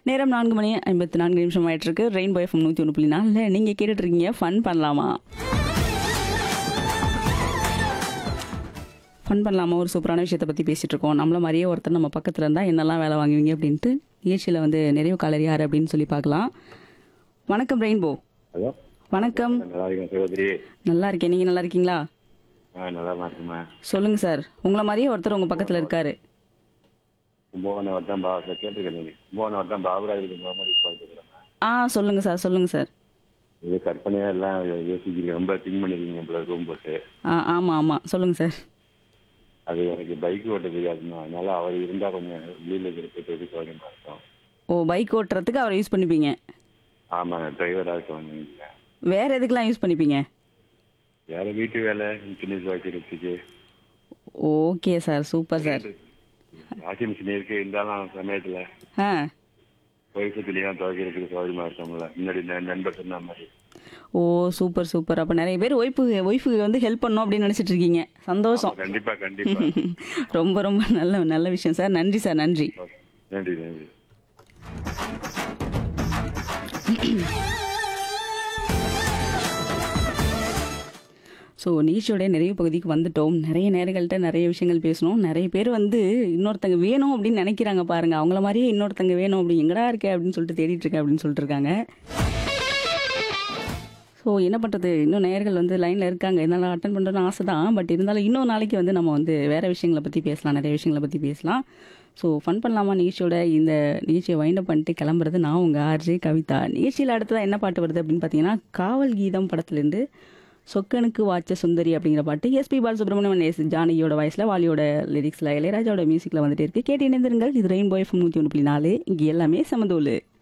நேரம் நான்கு மணி ஐம்பத்தி நான்கு நிமிஷம் ஆயிட்டு இருக்கு ரெயின்போ எஃப்எம் நூற்றி ஒன்று புள்ளி நாலில் நீங்கள் கேட்டுட்டு இருக்கீங்க ஃபன் பண்ணலாமா ஃபன் பண்ணலாமா ஒரு சூப்பரான விஷயத்தை பற்றி பேசிகிட்டு இருக்கோம் நம்மள மாதிரியே ஒருத்தர் நம்ம பக்கத்தில் இருந்தால் என்னெல்லாம் வேலை வாங்குவீங்க அப்படின்ட்டு நிகழ்ச்சியில் வந்து நிறைவு காலர் யார் அப்படின்னு சொல்லி பார்க்கலாம் வணக்கம் ரெயின்போ ஹலோ வணக்கம் நல்லா இருக்கேன் சகோதரி நல்லா இருக்கேன் நீங்கள் நல்லா இருக்கீங்களா ஆ நல்லா தான் இருக்குமா சொல்லுங்கள் சார் உங்களை மாதிரியே ஒருத்தர் உங்கள் பக்கத்தில் இருக்காரு கும்பகோணம் வட்டம் பா கேட்டிருக்கேன் நீங்க கும்பகோணம் வட்டம் பாபுராஜுக்கு மாதிரி பார்த்துக்கிறேன் ஆ சொல்லுங்கள் சார் சொல்லுங்கள் சார் இது கற்பனையா எல்லாம் யோசிக்கிறீங்க ரொம்ப திங்க் பண்ணிருக்கீங்க போல ரூம் போட்டு ஆ ஆமாம் ஆமாம் சொல்லுங்கள் சார் அது எனக்கு பைக் ஓட்ட தெரியாதுமா அதனால அவர் இருந்தா கொஞ்சம் வெளியில இருக்கிறது சௌகரியமா இருக்கும் ஓ பைக் ஓட்டுறதுக்கு அவரை யூஸ் பண்ணிப்பீங்க ஆமாங்க டிரைவராக இருக்க வேற எதுக்கெல்லாம் யூஸ் பண்ணிப்பீங்க வேற வீட்டு வேலை துணி துவைக்கிறதுக்கு okay sir super sir washing machine இருக்கு இருந்தாலும் சமயத்துல ஆ வயசு துணியெல்லாம் துவைக்கிறதுக்கு சௌகரியமா இருக்கும்ல முன்னாடி ந- நண்பர் சொன்ன மாதிரி ஓ சூப்பர் சூப்பர் அப்போ நிறைய பேர் ஒய்ஃபு ஒய்ஃபுக்கு வந்து ஹெல்ப் பண்ணணும் அப்படின்னு நினச்சிட்டு இருக்கீங்க சந்தோஷம் கண்டிப்பா கண்டிப்பா ரொம்ப ரொம்ப நல்ல நல்ல விஷயம் சார் நன்றி சார் நன்றி நன்றி நன்றி ஸோ நிகழ்ச்சியோடைய நிறைய பகுதிக்கு வந்துட்டோம் நிறைய நேர்கள்ட்ட நிறைய விஷயங்கள் பேசணும் நிறைய பேர் வந்து இன்னொருத்தங்க வேணும் அப்படின்னு நினைக்கிறாங்க பாருங்க அவங்கள மாதிரியே இன்னொருத்தங்க வேணும் அப்படி எங்கடா இருக்கே அப்படின்னு சொல்லிட்டு தேடிட்டு இருக்கேன் அப்படின்னு சொல்லிட்டு இருக்காங்க ஸோ என்ன பண்ணுறது இன்னும் நேயர்கள் வந்து லைனில் இருக்காங்க என்னால் அட்டன் பண்ணுறதுன்னு ஆசை தான் பட் இருந்தாலும் இன்னொரு நாளைக்கு வந்து நம்ம வந்து வேறு விஷயங்களை பற்றி பேசலாம் நிறைய விஷயங்களை பற்றி பேசலாம் ஸோ ஃபன் பண்ணலாமா நிகழ்ச்சியோட இந்த நிகழ்ச்சியை வைண்டப் பண்ணிட்டு கிளம்புறது நான் உங்கள் ஆர்ஜே கவிதா நிகழ்ச்சியில் அடுத்ததாக என்ன பாட்டு வருது அப்படின்னு பார்த்தீங்கன்னா காவல் கீதம் படத்துலேருந்து சொக்கனுக்கு வாச்ச சுந்தரி அப்படிங்கிற பாட்டு எஸ்பி பாலசுப்ரமணியன் எஸ் ஜானகியோட வாய்ஸில் வாலியோட லிரிக்ஸில் இளையராஜாவோட மியூசிக்கில் வந்துட்டே இருக்கு கேட்டு இணைந்திருங்கள் இது ரெயின்போ எஃப்எம் நூற்றி ஒன்று புள்ளி நாலு இங்கே எல்லாமே சமதோலு